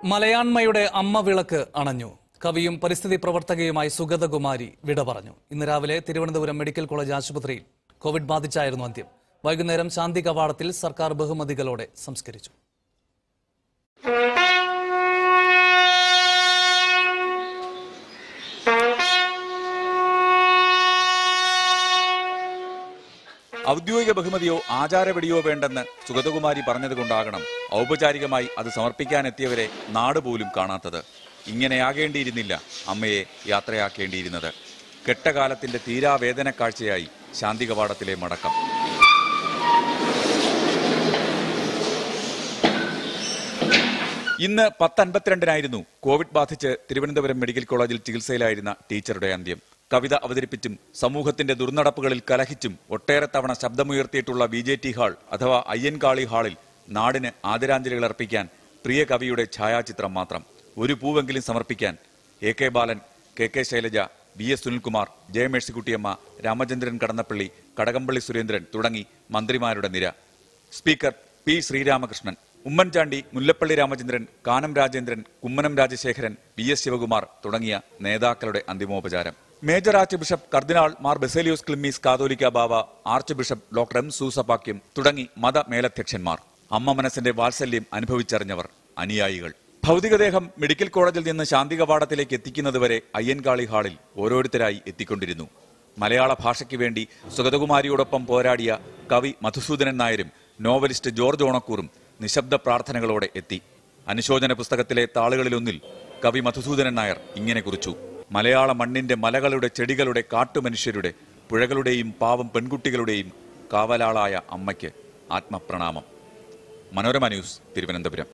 മലയാണ്മയുടെ അമ്മ വിളക്ക് അണഞ്ഞു കവിയും പരിസ്ഥിതി പ്രവർത്തകയുമായി സുഗതകുമാരി വിട പറഞ്ഞു ഇന്ന് രാവിലെ തിരുവനന്തപുരം മെഡിക്കൽ കോളേജ് ആശുപത്രിയിൽ കോവിഡ് ബാധിച്ചായിരുന്നു അന്ത്യം വൈകുന്നേരം ശാന്തി കവാടത്തിൽ സർക്കാർ ബഹുമതികളോടെ സംസ്കരിച്ചു ഔദ്യോഗിക ബഹുമതിയോ ആചാരവെടിയോ വേണ്ടെന്ന് സുഗതകുമാരി പറഞ്ഞതുകൊണ്ടാകണം ഔപചാരികമായി അത് സമർപ്പിക്കാനെത്തിയവരെ നാട് പോലും കാണാത്തത് ഇങ്ങനെയാകേണ്ടിയിരുന്നില്ല അമ്മയെ യാത്രയാക്കേണ്ടിയിരുന്നത് കെട്ടകാലത്തിന്റെ തീരാവേദന കാഴ്ചയായി ശാന്തി കവാടത്തിലെ മടക്കം ഇന്ന് പത്ത് അൻപത്തിരണ്ടിനായിരുന്നു കോവിഡ് ബാധിച്ച് തിരുവനന്തപുരം മെഡിക്കൽ കോളേജിൽ ചികിത്സയിലായിരുന്ന ടീച്ചറുടെ അന്ത്യം കവിത അവതരിപ്പിച്ചും സമൂഹത്തിന്റെ ദുർനടപ്പുകളിൽ കലഹിച്ചും ഒട്ടേറെ തവണ ശബ്ദമുയർത്തിയിട്ടുള്ള ബി ജെ ടി ഹാൾ അഥവാ അയ്യൻകാളി ഹാളിൽ നാടിന് ആദരാഞ്ജലികൾ അർപ്പിക്കാൻ പ്രിയ കവിയുടെ ഛായാചിത്രം മാത്രം ഒരു പൂവെങ്കിലും സമർപ്പിക്കാൻ A K Balan K K Shailaja V S Sunilkumar J Mercykutty Amma Ramachandran Kadannappally Kadakampally Surendran തുടങ്ങി മന്ത്രിമാരുടെ നിര speaker P Sreeramakrishnan Oommen Chandy Mullappally Ramachandran Kanam Rajendran Kummanam Rajasekharan V S Sivakumar തുടങ്ങിയ നേതാക്കളുടെ അന്തിമോപചാരം major archbishop cardinal Mar Baselios Cleemis Catholicos Bava archbishop doctor M Soosapakiam തുടങ്ങി മത മേലധ്യക്ഷന്മാർ അമ്മ മനസ്സിന്റെ വാത്സല്യം അനുഭവിച്ചറിഞ്ഞവർ അനുയായികൾ ഭൗതികദേഹം മെഡിക്കൽ കോളേജിൽ നിന്ന് ശാന്തി കവാടത്തിലേക്ക് എത്തിക്കുന്നതുവരെ അയ്യൻകാളി ഹാളിൽ ഓരോരുത്തരായി എത്തിക്കൊണ്ടിരുന്നു മലയാള ഭാഷയ്ക്ക് വേണ്ടി സുഗതകുമാരിയോടൊപ്പം പോരാടിയ കവി മധുസൂദനൻ നായരും നോവലിസ്റ്റ് ജോർജ് ഓണക്കൂറും നിശബ്ദ പ്രാർത്ഥനകളോടെ എത്തി അനുശോചന പുസ്തകത്തിലെ താളുകളിലൊന്നിൽ കവി മധുസൂദനൻ നായർ ഇങ്ങനെ കുറിച്ചു മലയാള മണ്ണിന്റെ മലകളുടെ ചെടികളുടെ കാട്ടുമനുഷ്യരുടെ പുഴകളുടെയും പാവം പെൺകുട്ടികളുടെയും കാവലാളായ അമ്മയ്ക്ക് ആത്മപ്രണാമം മനോരമ ന്യൂസ് തിരുവനന്തപുരം